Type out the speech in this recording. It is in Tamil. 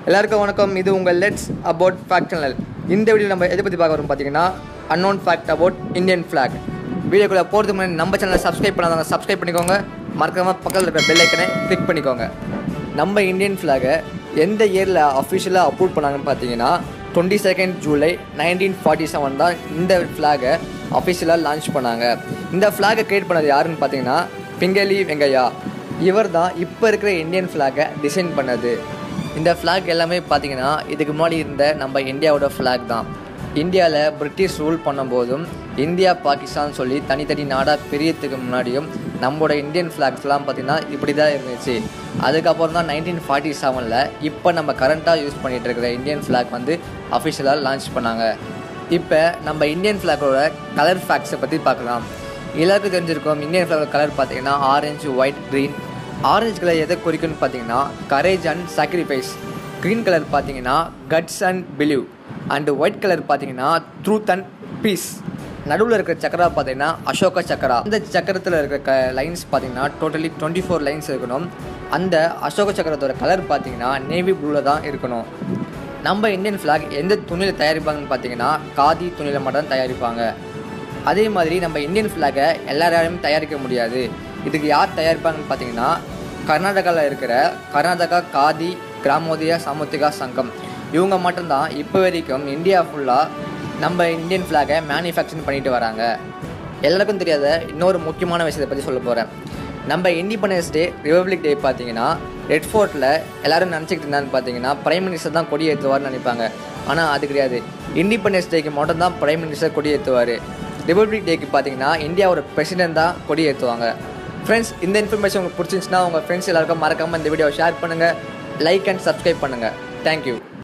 எல்லாருக்கும் வணக்கம் இது உங்கள் லெட்ஸ் அபவுட் ஃபேக்ட் சேனல் இந்த வீடியோ நம்ம எதை பற்றி பார்க்க வரோம் பார்த்தீங்கன்னா unknown fact about Indian flag வீடியோக்குள்ளே போகிறதுக்கு முன்னாடி நம்ம சேனலை சப்ஸ்கிரைப் பண்ணாதவங்க சப்ஸ்கிரைப் பண்ணிக்கோங்க மறக்காம பக்கத்தில் இருக்கிற பெல் ஐக்கனை கிளிக் பண்ணிக்கோங்க நம்ம இந்தியன் ஃப்ளாகை எந்த இயரில் அஃபிஷியலாக அப்ரூவ் பண்ணாங்கன்னு பார்த்தீங்கன்னா twenty second July nineteen forty seven தான் இந்த ஃப்ளாகை அஃபிஷியலாக லான்ச் பண்ணாங்க இந்த ஃப்ளாகை கிரியேட் பண்ணது யாருன்னு பார்த்தீங்கன்னா பிங்கலி வெங்கையா இவர் தான் இப்போ இருக்கிற இந்தியன் ஃப்ளாகை டிசைன் பண்ணது இந்த ஃப்ளாக் எல்லாமே பார்த்தீங்கன்னா இதுக்கு முன்னாடி இருந்த நம்ம இந்தியாவோட ஃப்ளாக் தான் இந்தியாவில் பிரிட்டிஷ் ரூல் பண்ணும்போதும் இந்தியா பாகிஸ்தான் சொல்லி தனித்தனி நாடாக பிரியத்துக்கு முன்னாடியும் நம்மளோட இந்தியன் ஃப்ளாக்ஸ்லாம் பார்த்திங்கன்னா இப்படி தான் இருந்துச்சு அதுக்கப்புறம் தான் நைன்டீன் ஃபார்ட்டி செவனில் இப்போ நம்ம கரண்ட்டாக யூஸ் பண்ணிகிட்டு இருக்கிற இந்தியன் ஃப்ளாக் வந்து அஃபிஷியலாக லான்ச் பண்ணாங்க இப்போ நம்ம இந்தியன் ஃப்ளாகோட கலர் ஃபேக்ட்ஸை பற்றி பார்க்கலாம் எல்லாருக்கும் தெரிஞ்சிருக்கும் இந்தியன் ஃப்ளாகோட கலர் பார்த்தீங்கன்னா orange white green orange colour எதை குறிக்கும்னு பார்த்தீங்கன்னா courage and sacrifice green colour பார்த்தீங்கன்னா guts and believe and white colour பார்த்தீங்கன்னா ட்ரூத் அண்ட் பீஸ் நடுவில் இருக்கிற சக்கரா பார்த்தீங்கன்னா அசோக சக்கரா அந்த சக்கரத்தில் இருக்கிற க லைன்ஸ் பார்த்தீங்கன்னா டோட்டலி டுவெண்ட்டி ஃபோர் லைன்ஸ் இருக்கணும் அந்த அசோக சக்கரத்தோட கலர் பார்த்தீங்கன்னா நேவி ப்ளூவில் தான் இருக்கணும் நம்ம இந்தியன் ஃப்ளாக் எந்த துணியில் தயாரிப்பாங்கன்னு பார்த்தீங்கன்னா காதி துணியில் மட்டும் தயாரிப்பாங்க அதே மாதிரி நம்ம இந்தியன் ஃப்ளாகை எல்லாராலையும் தயாரிக்க முடியாது இதுக்கு யார் தயாரிப்பாங்கன்னு பார்த்தீங்கன்னா கர்நாடகாவில் இருக்கிற கர்நாடகா காதி கிராமோதய சாமுத்திகா சங்கம் இவங்க மட்டும்தான் இப்போ வரைக்கும் இந்தியா ஃபுல்லாக நம்ம இந்தியன் ஃப்ளாகை மேனுஃபேக்சரிங் பண்ணிட்டு வராங்க எல்லாருக்கும் தெரியாத இன்னொரு முக்கியமான விஷயத்தை பற்றி சொல்ல போகிறேன் நம்ம இண்டிபெண்டன்ஸ் டே ரிபப்ளிக் டே பார்த்தீங்கன்னா ரெட் ஃபோர்ட்டில் எல்லாரும் நினச்சிக்கிட்டு இருந்தான்னு பார்த்தீங்கன்னா பிரைம் மினிஸ்டர் தான் கொடி ஏற்றுவார்னு நினைப்பாங்க ஆனால் அது கிடையாது இண்டிபெண்டன்ஸ் டேக்கு மட்டும் தான் பிரைம் மினிஸ்டர் கொடி ஏற்றுவார் ரிபப்ளிக் டேக்கு பார்த்தீங்கன்னா இந்தியாவோட பிரசிடென்ட் தான் கொடி ஏற்றுவாங்க ஃப்ரெண்ட்ஸ் இந்த இன்ஃபர்மேஷன் உங்களுக்கு பிடிச்சிருந்துச்சுன்னா உங்கள் ஃப்ரெண்ட்ஸ் எல்லாருக்கும் மறக்காமல் இந்த வீடியோவை ஷேர் பண்ணுங்கள் லைக் அண்ட் சப்ஸ்கிரைப் பண்ணுங்கள் தேங்க்யூ